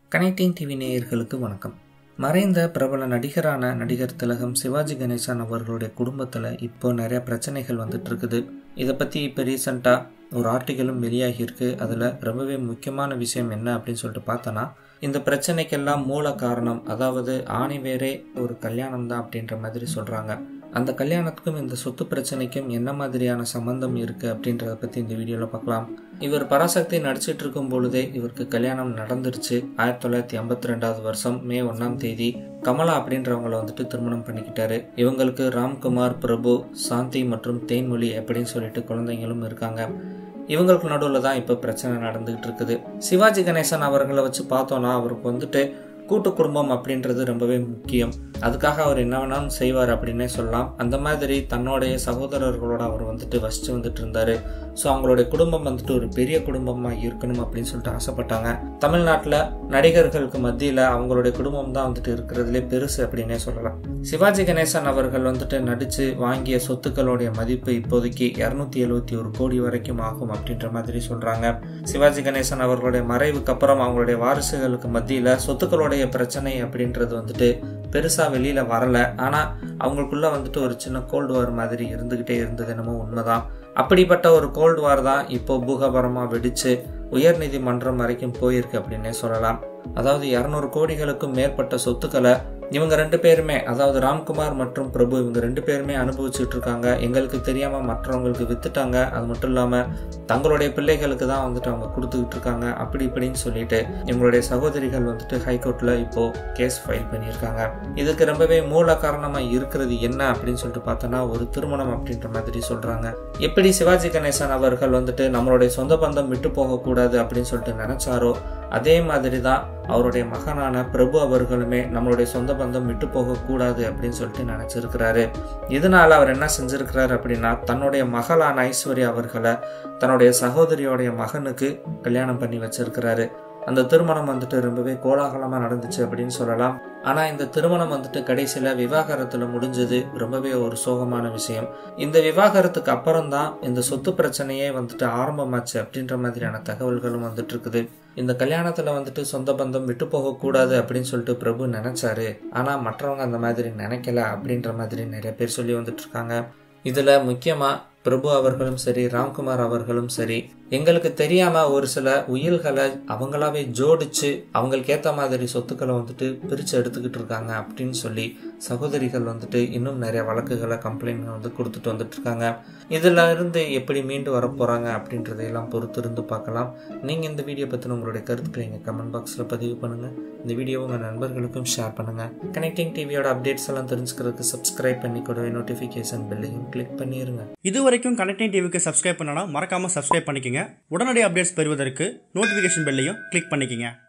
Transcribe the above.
connecting TV நேயர்களுக்கு வணக்கம் மறைந்த பிரபல நடிகரான நடிகர் திலகம் சிவாஜி கணேசன் அவர்களுடைய குடும்பத்தில் இப்போ நிறைய பிரச்சனைகள் வந்துட்டு இருக்குது இதை பற்றி இப்போ ரீசண்டாக ஒரு ஆர்டிக்கலும் வெளியாகியிருக்கு அதில் ரொம்பவே முக்கியமான விஷயம் என்ன அப்படின்னு சொல்லிட்டு பார்த்தோன்னா இந்த பிரச்சனைக்கெல்லாம் மூல காரணம் அதாவது ஆணி வேறே ஒரு கல்யாணம் தான் அப்படின்ற மாதிரி சொல்கிறாங்க அந்த கல்யாணத்துக்கும் இந்த சொத்து பிரச்சனைக்கும் என்ன மாதிரியான சம்பந்தம் இருக்குது அப்படின்றத பற்றி இந்த வீடியோவில் பார்க்கலாம் இவர் பராசக்தி நடிச்சிட்டு இருக்கும் பொழுதே இவருக்கு கல்யாணம் நடந்துருச்சு ஆயிரத்தி தொள்ளாயிரத்தி ஐம்பத்தி ரெண்டாவது வருஷம் மே ஒன்றாம் தேதி கமலா அப்படின்றவங்கள வந்துட்டு திருமணம் பண்ணிக்கிட்டாரு இவங்களுக்கு ராம்குமார் பிரபு சாந்தி மற்றும் தேன்மொழி அப்படின்னு சொல்லிட்டு குழந்தைங்களும் இருக்காங்க இவங்களுக்கு நடுவில் தான் இப்போ பிரச்சனை நடந்துகிட்டு இருக்குது சிவாஜி கணேசன் அவர்களை வச்சு பார்த்தோன்னா அவருக்கு வந்துட்டு கூட்டு குடும்பம் அப்படின்றது ரொம்பவே முக்கியம் அதுக்காக அவர் என்ன வேணாலும் செய்வார் அப்படின்னே சொல்லலாம் அந்த மாதிரி தன்னுடைய சகோதரர்களோட அவர் வந்துட்டு வசித்து வந்துட்டு இருந்தாரு ஸோ அவங்களுடைய குடும்பம் வந்துட்டு ஒரு பெரிய குடும்பமாக இருக்கணும் அப்படின்னு சொல்லிட்டு ஆசைப்பட்டாங்க தமிழ்நாட்டில் நடிகர்களுக்கு மத்தியில் அவங்களுடைய குடும்பம் தான் வந்துட்டு இருக்கிறதுலே பெருசு அப்படின்னே சொல்லலாம் சிவாஜி கணேசன் அவர்கள் வந்துட்டு நடித்து வாங்கிய சொத்துக்களுடைய மதிப்பு இப்போதைக்கு இரநூத்தி எழுபத்தி ஒரு கோடி வரைக்கும் ஆகும் அப்படின்ற மாதிரி சொல்கிறாங்க சிவாஜி கணேசன் அவர்களுடைய மறைவுக்கு அப்புறம் அவங்களுடைய வாரிசுகளுக்கு மத்தியில் சொத்துக்களுடைய பிரச்சனை அப்படின்றது வந்துட்டு பெருசாக வெளியில் வரலை ஆனால் அவங்களுக்குள்ள வந்துட்டு ஒரு சின்ன கோல்டு வார் மாதிரி இருந்துக்கிட்டே இருந்தது என்னமோ உண்மைதான் அப்படிப்பட்ட ஒரு கோல்டு வார் தான் இப்போ பூகபரமாக வெடித்து உயர்நீதிமன்றம் வரைக்கும் போயிருக்கு அப்படின்னே சொல்லலாம் அதாவது இரநூறு கோடிகளுக்கும் மேற்பட்ட சொத்துக்களை இவங்க ரெண்டு பேருமே அதாவது ராம்குமார் மற்றும் பிரபு இவங்க ரெண்டு பேருமே அனுபவிச்சுட்டு இருக்காங்க எங்களுக்கு தெரியாம மற்றவங்களுக்கு வித்துட்டாங்க அது மட்டும் இல்லாம தங்களுடைய பிள்ளைகளுக்கு தான் வந்துட்டு அவங்க கொடுத்துக்கிட்டு இருக்காங்க அப்படி இப்படின்னு சொல்லிட்டு இவங்களுடைய சகோதரிகள் வந்துட்டு ஹைகோர்ட்ல இப்போ கேஸ் ஃபைல் பண்ணியிருக்காங்க இதுக்கு ரொம்பவே மூல காரணமா இருக்கிறது என்ன அப்படின்னு சொல்லிட்டு பார்த்தோன்னா ஒரு திருமணம் அப்படின்ற மாதிரி சொல்றாங்க எப்படி சிவாஜி கணேசன் அவர்கள் வந்துட்டு நம்மளுடைய சொந்த பந்தம் விட்டு போகக்கூடாது அப்படின்னு சொல்லிட்டு நினைச்சாரோ அதே மாதிரி தான் அவருடைய மகனான பிரபு அவர்களுமே நம்மளுடைய சொந்த பந்தம் விட்டு போகக்கூடாது அப்படின்னு சொல்லிட்டு நினச்சிருக்கிறாரு இதனால அவர் என்ன செஞ்சிருக்கிறாரு அப்படின்னா தன்னுடைய மகளான ஐஸ்வர்யா அவர்களை தன்னுடைய சகோதரியோடைய மகனுக்கு கல்யாணம் பண்ணி வச்சிருக்கிறாரு அந்த திருமணம் வந்துட்டு ரொம்பவே கோலாகலமாக நடந்துச்சு அப்படின்னு சொல்லலாம் ஆனால் இந்த திருமணம் வந்துட்டு கடைசியில் விவாகரத்தில் முடிஞ்சது ரொம்பவே ஒரு சோகமான விஷயம் இந்த விவாகரத்துக்கு அப்புறம் தான் இந்த சொத்து பிரச்சனையே வந்துட்டு ஆரம்பமாச்சு அப்படின்ற மாதிரியான தகவல்களும் வந்துட்டு இருக்குது இந்த கல்யாணத்தில் வந்துட்டு சொந்த பந்தம் விட்டு போகக்கூடாது அப்படின்னு சொல்லிட்டு பிரபு நினச்சாரு ஆனால் மற்றவங்க அந்த மாதிரி நினைக்கல அப்படின்ற மாதிரி நிறைய பேர் சொல்லி வந்துட்டு இருக்காங்க இதில் முக்கியமாக பிரபு அவர்களும் சரி ராம்குமார் அவர்களும் சரி எங்களுக்கு தெரியாம ஒரு சில உயில்களை அவங்களாவே ஜோடிச்சு அவங்களுக்கு ஏத்த மாதிரி சொத்துக்களை வந்துட்டு பிரிச்சு எடுத்துக்கிட்டு இருக்காங்க அப்படின்னு சொல்லி சகோதரிகள் வந்துட்டு இன்னும் நிறைய வழக்குகளை கம்ப்ளைண்ட் வந்து கொடுத்துட்டு வந்துட்டு இருக்காங்க இதுல இருந்து எப்படி மீண்டு வர போறாங்க அப்படின்றதையெல்லாம் பொறுத்து இருந்து பார்க்கலாம் நீங்க இந்த வீடியோ பத்தின உங்களுடைய கருத்துக்களை எங்க கமெண்ட் பாக்ஸ்ல பதிவு பண்ணுங்க இந்த வீடியோ உங்க நண்பர்களுக்கும் ஷேர் பண்ணுங்க கனெக்டிங் டிவியோட அப்டேட்ஸ் எல்லாம் தெரிஞ்சுக்கிறதுக்கு சப்ஸ்கிரைப் பண்ணி கூடவே நோட்டிஃபிகேஷன் பெல்லையும் கிளிக் பண்ணிருங்க இது வரைக்கும் கனெக்டிங் டிவிக்கு சப்ஸ்கிரைப் பண்ணனா மறக்காம சப்ஸ்கிரைப் பண்ணிக்கங்க உடனடி அப்டேட்ஸ் பெறுவதற்கு நோட்டிஃபிகேஷன் பெல்லையும் கிளிக் பண்ணிக்கங்க